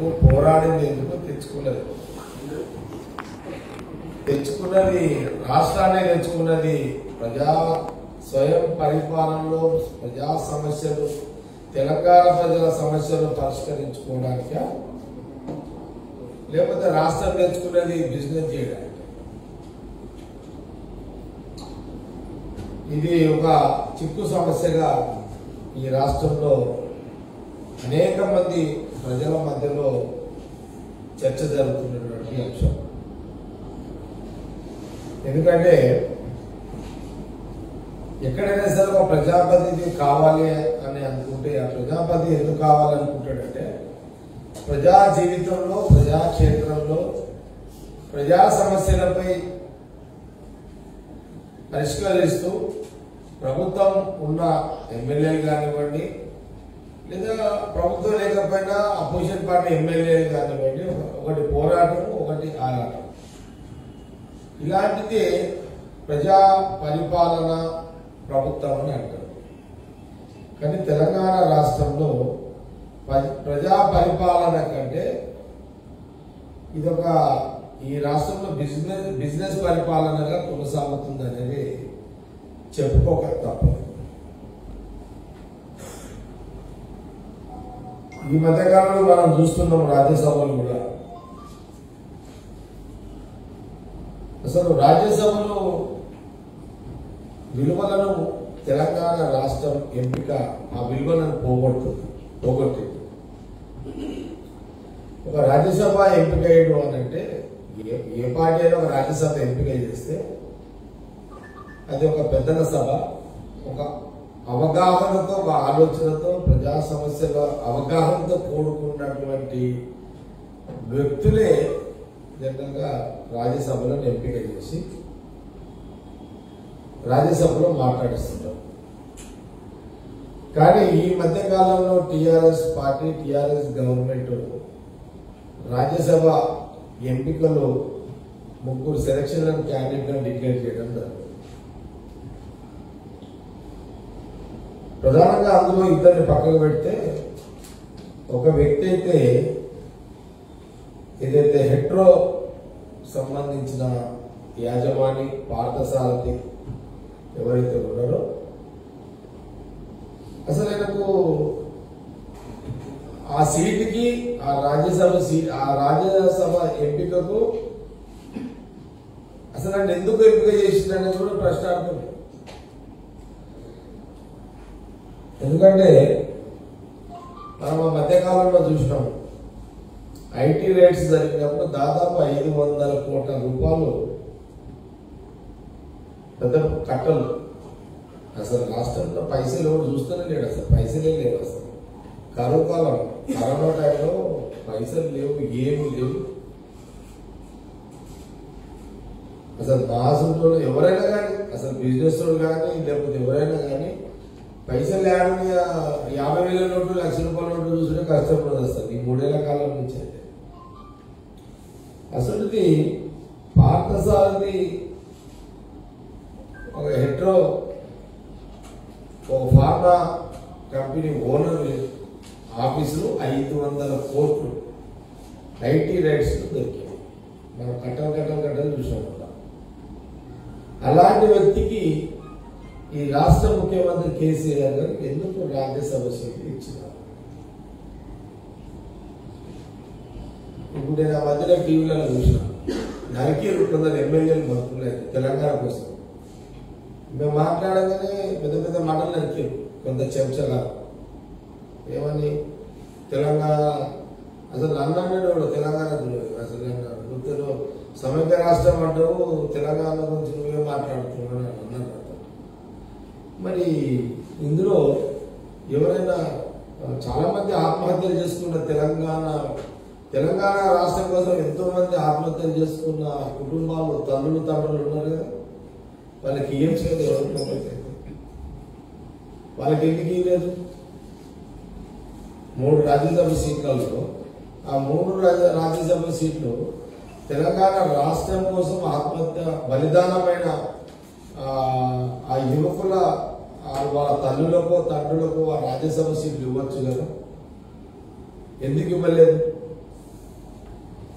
ఎందుకు పోరాడింది ఎందుకు తెచ్చుకున్నది తెచ్చుకున్నది రాష్ట్రాన్ని తెచ్చుకున్నది ప్రజా స్వయం పరిపాలనలో ప్రజా సమస్యలు తెలంగాణ ప్రజల సమస్యలు పరిష్కరించుకోవడానిక లేకపోతే రాష్ట్రం తెచ్చుకున్నది బిజినెస్ చేయడానికి ఇది ఒక చిక్కు సమస్యగా ఈ రాష్ట్రంలో అనేక మంది ప్రజల మధ్యలో చర్చ జరుగుతున్నటువంటి అంశం ఎందుకంటే ఎక్కడైనా సరే ఒక ప్రజాప్రతినిధి కావాలి అని అనుకుంటే ఆ ప్రజాపతి ఎందుకు కావాలనుకుంటాడంటే ప్రజా జీవితంలో ప్రజా క్షేత్రంలో ప్రజా సమస్యలపై పరిష్కరిస్తూ ప్రభుత్వం ఉన్న ఎమ్మెల్యేలు కానివ్వండి లేదా ప్రభుత్వం లేకపోయినా అపోజిషన్ పార్టీ ఎమ్మెల్యేలు కానివ్వండి ఒకటి పోరాటం ఒకటి ఆరాటం ఇలాంటిది ప్రజా పరిపాలన ప్రభుత్వం అని అంటారు కానీ తెలంగాణ రాష్ట్రంలో ప- ప్రజా పరిపాలన కంటే ఇదొక ఈ రాష్ట్రంలో బిజినెస్ బిజినెస్ పరిపాలనగా కొనసాగుతుంది అనేది చెప్పుకోక తప్పదు ఈ మధ్యకాలంలో మనం చూస్తున్నాం రాజ్యసభలు కూడా అసలు రాజ్యసభలో విలువలను తెలంగాణ రాష్ట్రం ఎంపిక ఆ విలువలను పోగొడుతుంది పోగొట్టింది ఒక రాజ్యసభ ఎంపిక చేయడం అని అంటే ఏ ఏ పార్టీ అయినా ఒక రాజ్యసభ ఎంపిక చేస్తే అది ఒక పెద్దల సభ ఒక అవగాహనతో ఒక ఆలోచనతో ప్రజా సమస్యల అవగాహనతో కూడుకున్నటువంటి వ్యక్తులే జనరల్గా రాజ్యసభలను ఎంపిక చేసి రాజ్యసభలో మాట్లాడిస్తుంటారు కానీ ఈ మధ్య కాలంలో TRS party TRS government Rajya Sabha ఎంపికలో ముగ్గురు సెలక్షన్ క్యాండిడేట్ డిక్లేర్ చేయడం జరిగింది ప్రధానంగా అందులో ఇద్దరిని పక్కకు పెడితే ఒక వ్యక్తి అయితే ఏదైతే హెట్రో సంబంధించిన యాజమాని పార్థసారథి ఎవరైతే ఉన్నారో అసలు ఆయనకు ఆ సీటుకి ఆ రాజ్యసభ సీట్ ఆ రాజ్యసభ ఎంపికకు అసలు ఆయన ఎందుకు ఎంపిక చేసిందనేది కూడా ప్రశ్నార్థం ఎందుకంటే మనం ఆ మధ్యకాలంలో చూసినాం ఐటీ రేట్స్ జరిగినప్పుడు దాదాపు ఐదు వందల కోట్ల రూపాయలు పెద్ద కట్టలు అసలు రాష్ట్రంలో పైసలు ఎవరు చూస్తూనే లేడు అసలు పైసలే లేవు అసలు కరువు కాలం కరోనా టైంలో పైసలు లేవు ఏమి లేవు అసలు మాసంలో ఎవరైనా కానీ అసలు బిజినెస్ వాడు కానీ లేకపోతే ఎవరైనా కానీ పైసలు లేడని యాభై వేల నోటు లక్ష రూపాయల నోటు చూసుకుంటే కష్టపడదు అసలు ఈ మూడేళ్ల కాలం నుంచి అయితే అసలు ఇది పార్థసారథి ఒక హెట్రో ఒక ఫార్మా కంపెనీ ఓనర్ ఆఫీసులో ఐదు వందల కోట్లు ఐటీ రైట్స్ దొరికాయి మనం కట్టలు కట్టలు కట్టలు చూసాం కదా అలాంటి వ్యక్తికి ఈ రాష్ట్ర ముఖ్యమంత్రి కేసీఆర్ గారు ఎందుకు రాజ్యసభ సీట్లు ఇచ్చినారు ఇప్పుడు నేను ఆ మధ్యలో టీవీలలో చూసిన నరికీరు కొందరు ఎమ్మెల్యేలు మంత్రులు తెలంగాణ కోసం మేము మాట్లాడగానే పెద్ద పెద్ద మాటలు నరికారు కొంత చెంచగా ఏమని తెలంగాణ అసలు నన్ను అన్నాడు వాడు తెలంగాణ గురించి. అసలు నన్ను నువ్వు సమైక్య రాష్ట్రం అంటావు తెలంగాణ గురించి నువ్వే మాట్లాడుతున్నావు అని అన్నాడు నాతో. మరి ఇందులో ఎవరైనా ఆ, చాలా మంది ఆత్మహత్యలు చేసుకున్న తెలంగాణ తెలంగాణ రాష్ట్రం కోసం ఎంతో మంది ఆత్మహత్యలు చేసుకున్న కుటుంబాలు తల్లులు తండ్రులు ఉన్నారు కదా వాళ్ళకి ఏం చేయదు ఎవరికి మొబైల్ వాళ్ళకి ఎందుకు ఇవ్వలేదు మూడు రాజ్యసభ సీట్లలో ఆ మూడు రాజ్య- రాజ్యసభ సీట్లు తెలంగాణ రాష్ట్రం కోసం ఆత్మహత్య బలిదానమైన ఆ, ఆ యువకుల ఆ వాళ్ళ తల్లులకు తండ్రులకు ఆ రాజ్యసభ సీట్లు ఇవ్వచ్చు కదా ఎందుకు ఇవ్వలేదు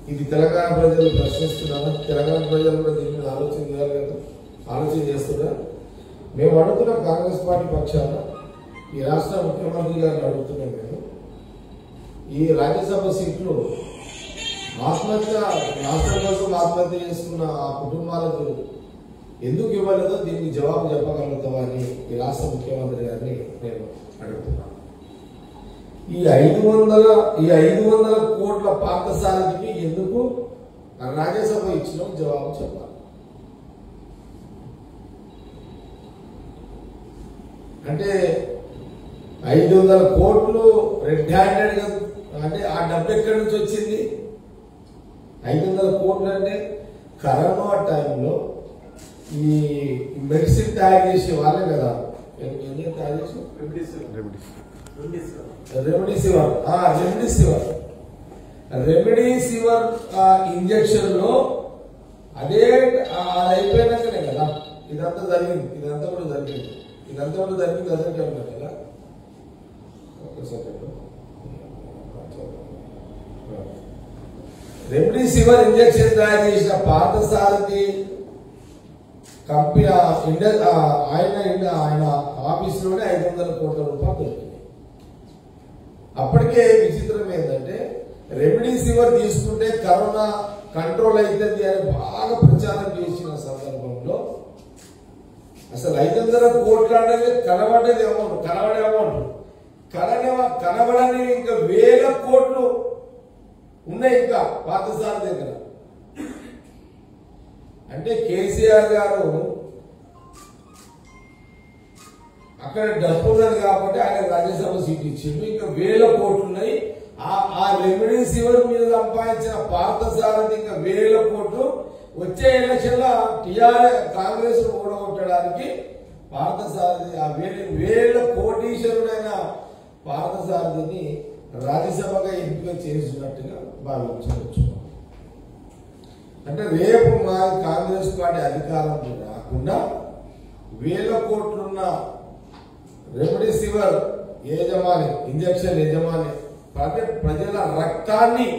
ఇది తెలంగాణ ప్రజలు ప్రశ్నిస్తున్నారా తెలంగాణ ప్రజలు కూడా దీని మీద ఆలోచన చేయాలి కదా ఆలోచన చేస్తున్నా మేము అడుగుతున్నాం కాంగ్రెస్ పార్టీ పక్షాన ఈ రాష్ట్ర ముఖ్యమంత్రి గారిని అడుగుతున్నాం మేము ఈ రాజ్యసభ సీట్లు ఆత్మహత్య రాష్ట్రం కోసం ఆత్మహత్య చేసుకున్న ఆ కుటుంబాలకు ఎందుకు ఇవ్వలేదో దీనికి జవాబు చెప్పగలుగుతామా అని ఈ రాష్ట్ర ముఖ్యమంత్రి గారిని నేను అడుగుతున్నాను ఈ ఐదు వందల ఈ ఐదు వందల కోట్ల పాఠశాలకి ఎందుకు రాజ్యసభ ఇచ్చిన జవాబు చెప్పాలి అంటే ఐదు వందల కోట్లు రెడ్ హ్యాండెడ్ గా అంటే ఆ డబ్బు ఎక్కడి నుంచి వచ్చింది ఐదు వందల కోట్లు అంటే కరోనా టైంలో ఈ మెడిసిన్ తయారు చేసే వాళ్ళే కదా ఎన్ని ఎన్ని తయారు చేసి రెమెడీసివర్ ఆ, రెమెడీసివర్ రెమెడీసివర్ ఆ, ఇంజెక్షన్ లో అదే ఆ, అది అయిపోయినాకనే కదా ఇదంతా జరిగింది ఇదంతా కూడా జరిగింది ఇదంతా కూడా జరిగింది అదే ఉన్నారు కదా ఒక సెకండ్ రెమెడీసివర్ ఇంజెక్షన్ తయారు చేసిన పార్థసారథి కంపెనీ ఆ ఇండ- ఆ ఆయన ఇండ- ఆయన ఆఫీసులోనే ఐదు వందల కోట్ల రూపాయలు దొరికింది అప్పటికే విచిత్రం ఏంటంటే రెమెడీసివర్ తీసుకుంటే కరోనా కంట్రోల్ అవుతుంది అని బాగా ప్రచారం చేసిన సందర్భంలో అసలు ఐదు వందల కోట్ల అనేది కనబడేది అమౌంట్ కనబడే అమౌంట్ కననే కనబడని ఇంకా వేల కోట్లు ఉన్నాయి ఇంకా పాతసారి దగ్గర అంటే కేసీఆర్ గారు అక్కడ డబ్బు ఉన్నది కాబట్టి ఆయన రాజ్యసభ సీట్ ఇచ్చిండు ఇంకా వేల కోట్లు ఉన్నాయి ఆ ఆ రెమెడీ శివర్ మీద సంపాదించిన పార్థసారథి ఇంకా వేల కోట్లు వచ్చే ఎలక్షన్ లో టిఆర్ఎస్ కాంగ్రెస్ ఓడగొట్టడానికి పార్థసారథి ఆ వేల వేల కోటీశ్వరుడైన పార్థసారథిని రాజ్యసభగా ఎంపిక చేసినట్టుగా భావించవచ్చు అంటే రేపు మా కాంగ్రెస్ పార్టీ అధికారంలో రాకుండా వేల కోట్లున్న రెమెడీసివర్ యజమాని ఇంజక్షన్ యజమాని ప్రతి ప్రజల రక్తాన్ని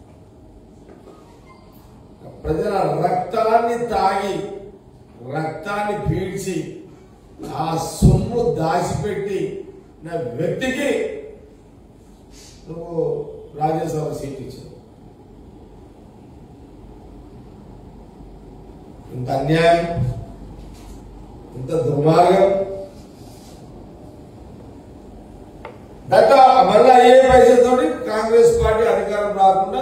ప్రజల రక్తాన్ని తాగి రక్తాన్ని పీల్చి ఆ సొమ్ము దాచిపెట్టి నా వ్యక్తికి నువ్వు రాజ్యసభ సీట్ ఇచ్చావు ఇంత అన్యాయం ఇంత దుర్మార్గం గత మళ్ళా ఏ పైసలతోటి కాంగ్రెస్ పార్టీ అధికారం రాకుండా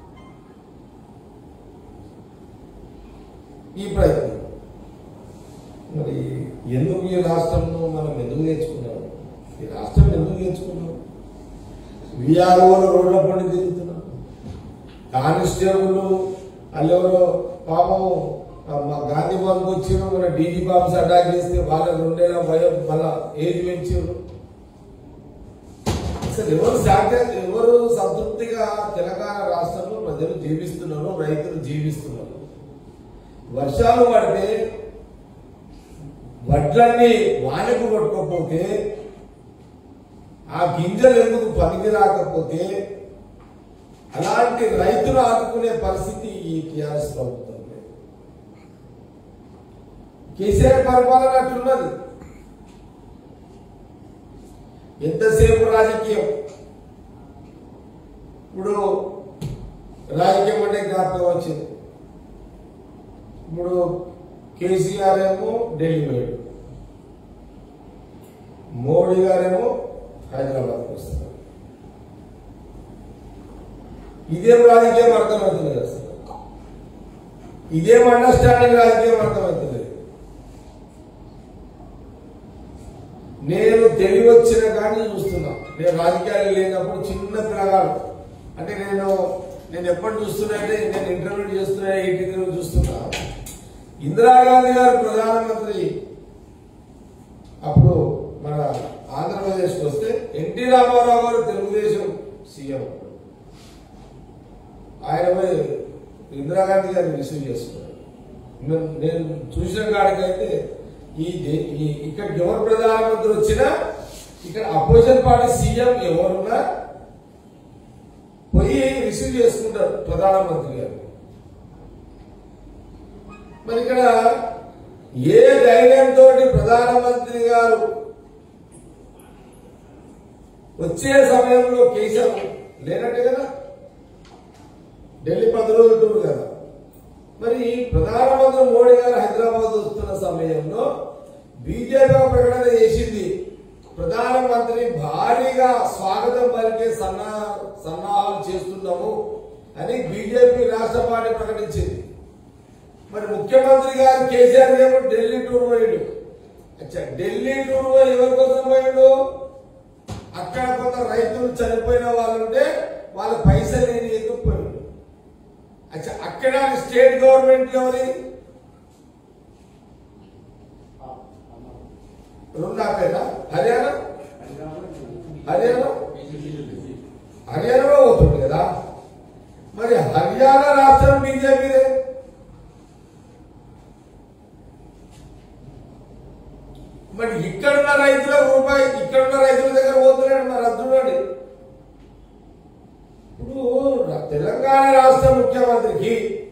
ఈ ప్రయత్నం మరి ఎందుకు ఈ రాష్ట్రంలో మనం ఎందుకు నేర్చుకున్నాం ఈ రాష్ట్రం ఎందుకు నేర్చుకున్నాం విఆర్ఓలు రోడ్ల పడి తిరుగుతున్నాం కానిస్టేబుల్ వాళ్ళెవరో పాపం ఆ మా గాంధీ బాబుకి వచ్చిన మన డీజీ బాబు అటాక్ చేస్తే వాళ్ళ రెండేళ్ళ భయం మళ్ళా ఏజ్ పెంచారు అసలు ఎవరు శాఖ ఎవరు సంతృప్తిగా తెలంగాణ రాష్ట్రంలో ప్రజలు జీవిస్తున్నారు రైతులు జీవిస్తున్నారు వర్షాలు పడితే వడ్లన్నీ వానకు కొట్టుకోకపోతే ఆ గింజలు ఎందుకు పనికి రాకపోతే అలాంటి రైతులు ఆదుకునే పరిస్థితి ఈ టిఆర్ఎస్ ప్రభుత్వం లేదు. కేసీఆర్ పరిపాలన అట్లున్నది ఎంతసేపు రాజకీయం ఇప్పుడు రాజకీయం అంటే జ్ఞాపకం వచ్చింది ఇప్పుడు కేసీఆర్ ఏమో ఢిల్లీ పోయాడు మోడీ గారేమో హైదరాబాద్ వస్తారు ఇదేం రాజకీయం అర్థమవుతుంది కదా సార్ ఇదేం అండర్స్టాండింగ్ రాజకీయం అర్థమవుతుంది నేను తెలివి వచ్చిన కానీ చూస్తున్నా నేను రాజకీయాలు లేనప్పుడు చిన్న పిల్లగాడు అంటే నేను నేను ఎప్పుడు చూస్తున్నా అంటే నేను ఇంటర్వ్యూ చేస్తున్నా ఇంటికి చూస్తున్నా ఇందిరాగాంధీ గారు ప్రధానమంత్రి అప్పుడు మన ఆంధ్రప్రదేశ్కి వస్తే ఎన్టీ రామారావు గారు తెలుగుదేశం సీఎం ఆయన పోయి ఇందిరాగాంధీ గారిని రిసీవ్ చేసుకున్నాడు నేను- నేను చూసిన కాడికైతే ఈ దే- ఈ ఇక్కడికి ఎవరు ప్రధానమంత్రి వచ్చినా ఇక్కడ అపోజిషన్ పార్టీ సీఎం ఎవరున్నా పోయి రిసీవ్ చేసుకుంటారు ప్రధానమంత్రి గారు మరి ఇక్కడ ఏ ధైర్యంతో ప్రధానమంత్రి గారు వచ్చే సమయంలో కేసీఆర్ లేనట్టే కదా ఢిల్లీ పది రోజులు టూర్ కదా మరి ప్రధానమంత్రి మోడీ గారు హైదరాబాద్ వస్తున్న సమయంలో బీజేపీ ఒక ప్రకటన చేసింది ప్రధానమంత్రి భారీగా స్వాగతం పలికే సన్నా సన్నాహాలు చేస్తున్నాము అని బీజేపీ రాష్ట్ర పార్టీ ప్రకటించింది మరి ముఖ్యమంత్రి గారు కేసీఆర్ ఏమో ఢిల్లీ టూర్ పోయాడు అచ్చా ఢిల్లీ టూర్ పోయి ఎవరి కోసం పోయాడు అక్కడ కొంత రైతులు చనిపోయిన వాళ్ళు ఉంటే వాళ్ళ పైసలు నేను ఎందుకు పోయాడు అచ్చా అక్కడ స్టేట్ గవర్నమెంట్ ఎవరి రెండు ఆపేనా హర్యానా హర్యానా హర్యానాలో పోతుంది కదా మరి హర్యానా రాష్ట్రం బీజేపీదే మరి ఇక్కడున్న రైతుల రూపాయి ఇక్కడున్న రైతుల దగ్గర పోతున్నాడు మరి అది చూడండి ఇప్పుడు ర- తెలంగాణ రాష్ట్ర ముఖ్యమంత్రికి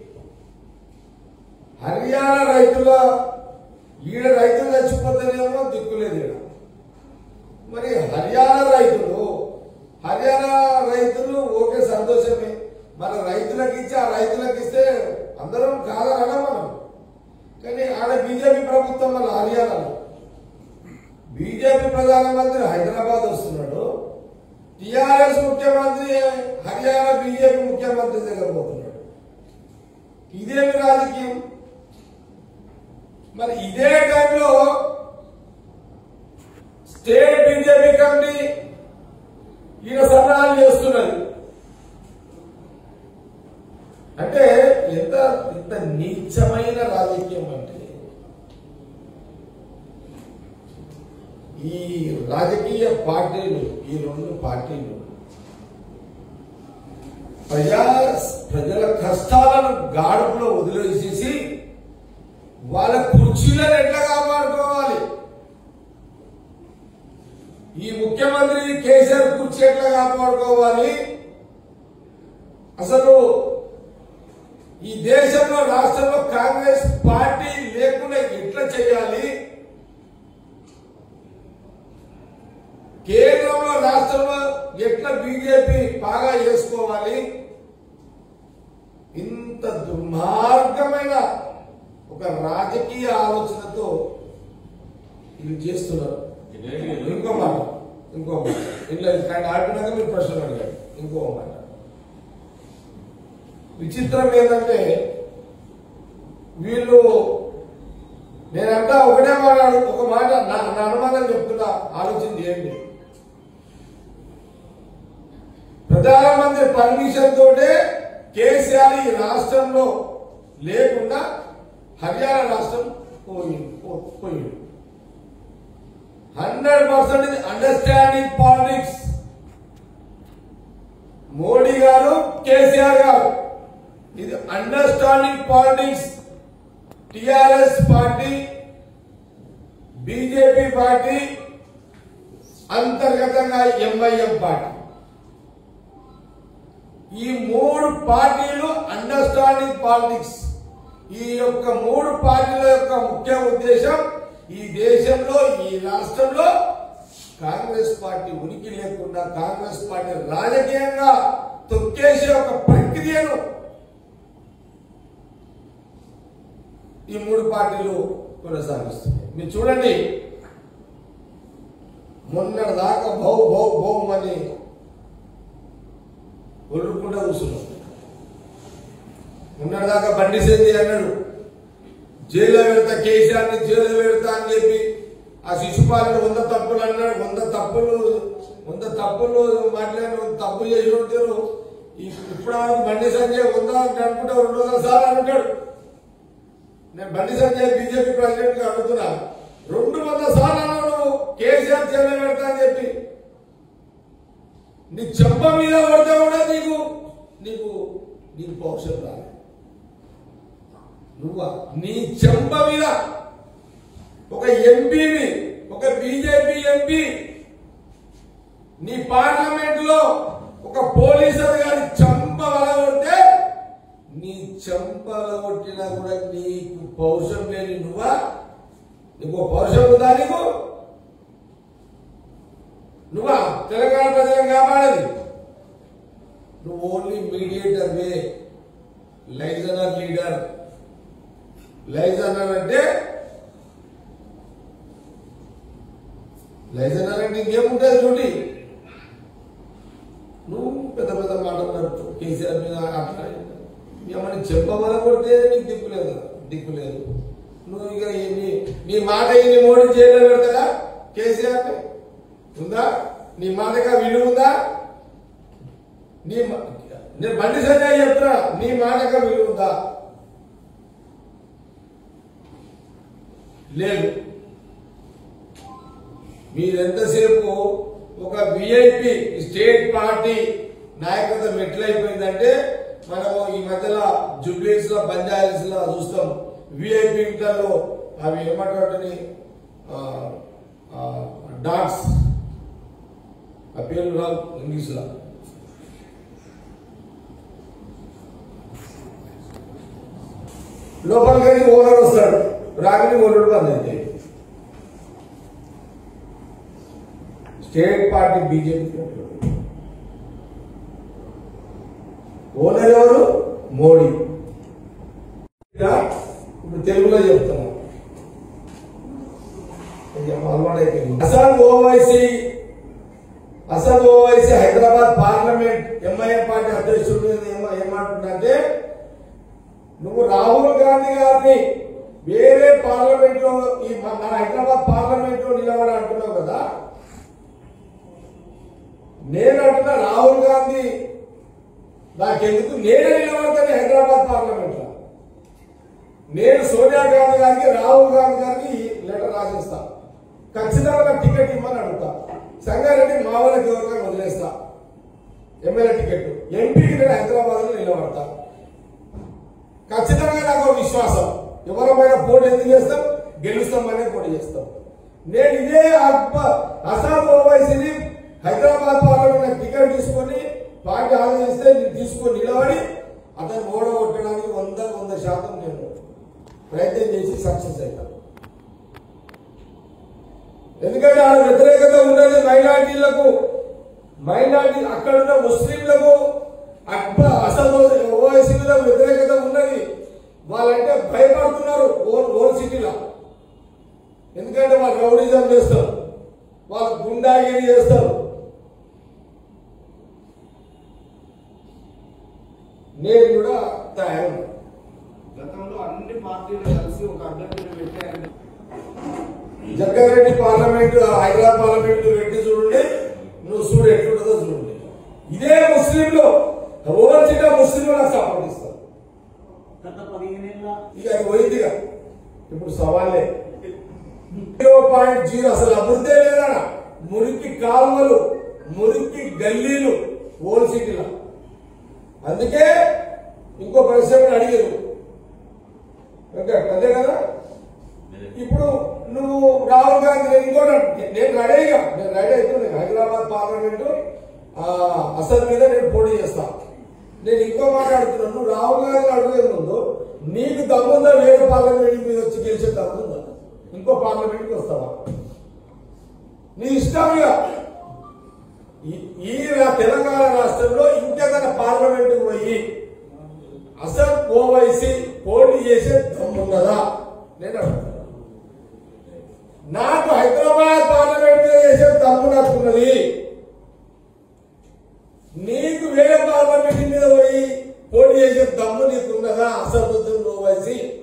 హర్యానా రైతుల ఈడ రైతులు చచ్చిపోతేనేమో దిక్కులేదు ఈడ మరి హర్యానా రైతులు హర్యానా రైతులు ఓకే సంతోషమే మన రైతులకు ఇచ్చి ఆ రైతులకు ఇస్తే అందరం కాదనడం మనం కానీ ఆడ బీజేపీ ప్రభుత్వం మన హర్యానాలో బీజేపీ ప్రధానమంత్రి హైదరాబాద్ వస్తున్నాడు టిఆర్ఎస్ ముఖ్యమంత్రి హర్యానా బీజేపీ ముఖ్యమంత్రి దగ్గర పోతున్నాడు ఇదేమి రాజకీయం మరి ఇదే టైంలో స్టేట్ బీజేపీ కమిటీ ఈయన సన్నాహాలు చేస్తున్నది అంటే ఎంత ఎంత నీచమైన రాజకీయం అంటే ఈ రాజకీయ పార్టీలు ఈ రెండు పార్టీలు ప్రజా ప్రజల కష్టాలను గాడుపులో వదిలేసేసి వాళ్ళ కుర్చీలను ఎట్లా కాపాడుకోవాలి ఈ ముఖ్యమంత్రి కేసీఆర్ కుర్చీ ఎట్లా కాపాడుకోవాలి అసలు ఈ దేశంలో రాష్ట్రంలో కాంగ్రెస్ పార్టీ లేకుండా ఎట్లా చేయాలి కేంద్రంలో రాష్ట్రంలో ఎట్లా బీజేపీ బాగా చేసుకోవాలి ఇంత దుర్మార్గమైన ఒక రాజకీయ ఆలోచనతో ఇది చేస్తున్నారు ఇంకో మాట ఇంకో మాట ఇట్లా కానీ ఆడినాక మీరు ప్రశ్నలు అడిగారు ఇంకో మాట విచిత్రం ఏంటంటే వీళ్ళు నేనంటా ఒకటే మాట అడుగు- ఒక మాట నా నా అనుమానం చెప్తున్నా ఆలోచన చేయండి ప్రధానమంత్రి పర్మిషన్ తోటే కేసీఆర్ ఈ రాష్ట్రంలో లేకుండా హర్యానా రాష్ట్రం పోయింది పో- పోయింది hundred percent understanding politics Modi గారు కేసీఆర్ గారు ఇది understanding politics TRS party BJP party అంతర్గతంగా ఎంఐఎం పార్టీ ఈ మూడు పార్టీలు అండర్స్టాండింగ్ పాలిటిక్స్ ఈ యొక్క మూడు పార్టీల యొక్క ముఖ్య ఉద్దేశం ఈ దేశంలో ఈ రాష్ట్రంలో కాంగ్రెస్ పార్టీ ఉనికి లేకుండా కాంగ్రెస్ పార్టీ రాజకీయంగా తొక్కేసే ఒక ప్రక్రియను ఈ మూడు పార్టీలు కొనసాగిస్తున్నాయి మీరు చూడండి మొన్నటి దాకా భౌ భౌ భౌ అని ఒళ్ళుకుంటా కూర్చున్నాం మొన్నటి దాకా బండి సేంది అన్నాడు జైల్లో పెడతా కేసీఆర్ ని జైల్లో పెడతా అని చెప్పి ఆ శిశుపాలను వంద తప్పులు అన్నాడు వంద తప్పులు వంద తప్పులు మాట్లాడిన వంద తప్పులు చేసి ఉంటారు ఇప్పుడు ఆమెకు బండి సంజయ్ వంద అంటే అనుకుంటే రెండు వందల సార్లు అంటాడు నేను బండి సంజయ్ బీజేపీ ప్రెసిడెంట్ గా అడుగుతున్నా రెండు వందల సార్లు అన్నాడు నువ్వు కేసీఆర్ జైల్లో పెడతా అని చెప్పి నీ చెంప మీద పడితే కూడా నీకు నీకు నీకు పౌరుషం రాలేదు నువ్వా నీ చెంప మీద ఒక ఎంపీని ఒక బీజేపీ ఎంపీ నీ పార్లమెంట్ లో ఒక పోలీస్ అధికారి చంప వలగొడితే నీ చంపల కొట్టినా కూడా నీకు పౌరుషం లేని నువ్వా నీకు పౌరుషం ఉందా నీకు నువ్వా తెలంగాణ ప్రజలను కాపాడది నువ్వు ఓన్లీ మీడియేటర్ వే లైజనర్ లీడర్ లైజనర్ అంటే లైజనర్ అంటే ఇంకేముంటుంది చూడండి నువ్వు పెద్ద పెద్ద మాటలు నడుపు కేసీఆర్ మీద అట్లా ఏమని చెప్పమని కొడితే నీకు దిక్కు లేదు దిక్కు లేదు నువ్వు ఇక ఈ- నీ నీ మాట నీ మోడీ జైల్లో పెడతారా కేసీఆర్ ఉందా నీ మాటగా విలువ ఉందా నీ మా- నేను బండి సంజయ్ చెప్తున్నా నీ మాటగా విలువ ఉందా లేదు మీరెంతసేపు ఒక విఐపి స్టేట్ పార్టీ నాయకత్వం ఎట్లయిపోయిందంటే మనము ఈ మధ్యలో జుబ్లీస్ లో పంచాయతీస్ లో చూస్తాం విఐపి ఇంటర్లో అవి ఏమంటారని డాగ్స్ ఆ పేరు రావు ఇంగ్లీష్ లో లోపలికి ఓనర్ వస్తాడు రాకని ఓనర్ బంద్ అయితే స్టేట్ పార్టీ బీజేపీ ఓనర్ ఎవరు మోడీ ఇలా ఇప్పుడు తెలుగులో చెప్తున్నాం కొంచెం అలవాటైపోయింది అసలు ఓవైసీ అసలు Owaisi Hyderabad parliament MIM party అధ్యక్షుడు ఏమో ఏమంటుందంటే నువ్వు రాహుల్ గాంధీ గారిని వేరే పార్లమెంట్ లో ఈ మన హైదరాబాద్ పార్లమెంట్ లో నిలబడి అంటున్నావు కదా నేను అంటున్నా రాహుల్ గాంధీ నాకెందుకు నేనే నిలబడతాను హైదరాబాద్ పార్లమెంట్ లో నేను సోనియా గాంధీ గారికి రాహుల్ గాంధీ గారికి లెటర్ రాసిస్తా ఖచ్చితంగా నాకు టికెట్ ఇమ్మని అడుగుతా సంగారెడ్డి మా వాళ్ళకి ఎవరికైనా వదిలేస్తా ఎమ్మెల్యే టికెట్ ఎంపీకి నేను హైదరాబాద్ లో నిలబడతా ఖచ్చితంగా నాకు ఒక విశ్వాసం ఎవరమైనా పోటీ ఎందుకు చేస్తాం గెలుస్తామనే పోటీ చేస్తాం నేను ఇదే అక్బ- అసాం ఓవైసీని హైదరాబాద్ పార్లమెంట్ టికెట్ తీసుకొని పార్టీ ఆలోచిస్తే నేను తీసుకొని నిలబడి అతను ఓడగొట్టడానికి వంద వంద శాతం నేను ప్రయత్నం చేసి సక్సెస్ అవుతాను ఎందుకంటే ఆ వ్యతిరేకత ఉన్నది మైనార్టీలకు మైనార్టీ అక్కడ ఉన్న ముస్లింలకు అక్బర్ అసలు ఓవైసీ మీద వ్యతిరేకత ఉన్నది వాళ్ళంటే భయపడుతున్నారు ఓల్ ఓల్ సిటీలో ఎందుకంటే వాళ్ళు రౌడీజం చేస్తారు వాళ్ళు గుండాగిరి చేస్తారు నేను కూడా తయారు గతంలో అన్ని పార్టీలు కలిసి ఒక అభ్యర్థిని పెట్టారని జగ్గారెడ్డి పార్లమెంట్ హైదరాబాద్ పార్లమెంట్ పెట్టి చూడండి నువ్వు చూడు ఎట్లుంటుందో చూడండి ఇదే ముస్లింలు ఓవర్సీగా ముస్లింలు నాకు సపోర్ట్ ఇస్తారు గత పదిహేనేళ్ళ ఇక అది పోయిందిగా ఇప్పుడు సవాలే జీరో పాయింట్ జీరో అసలు అభివృద్ధి లేదా మురికి కాలువలు మురికి గల్లీలు ఓల్ సిటీలో అందుకే ఇంకో పరిశ్రమ అడిగారు ఓకే అదే కదా ఇప్పుడు నువ్వు రాహుల్ గాంధీ నేను ఇంకోటి అంటున్నా. నేను రెడీగా నేను రెడీ అవుతుంది హైదరాబాద్ పార్లమెంటు ఆ, అసద్ మీద నేను పోటీ చేస్తా నేను ఇంకో మాట్లాడుతున్నాను నువ్వు రాహుల్ గాంధీ అడిగే ముందు నీకు దమ్ముందా వేరే పార్లమెంట్ మీద వచ్చి గెలిచే దమ్ముందా ఇంకో పార్లమెంట్కి వస్తావా నీ ఇష్టం ఇక ఈ- ఈ రా- తెలంగాణ రాష్ట్రంలో ఇంకేదైనా పార్లమెంట్కి పోయి అసలు ఓవైసీ పోటీ చేసే దమ్మున్నదా నేను అడుగుతాను నాకు హైదరాబాద్ పార్లమెంట్ చేసే దమ్ము నాకున్నది నీకు వేరే పార్లమెంట్ మీద పోయి పోటీ చేసే దమ్ము నీకున్నదా అసదుద్దీన్ ఓవైసీ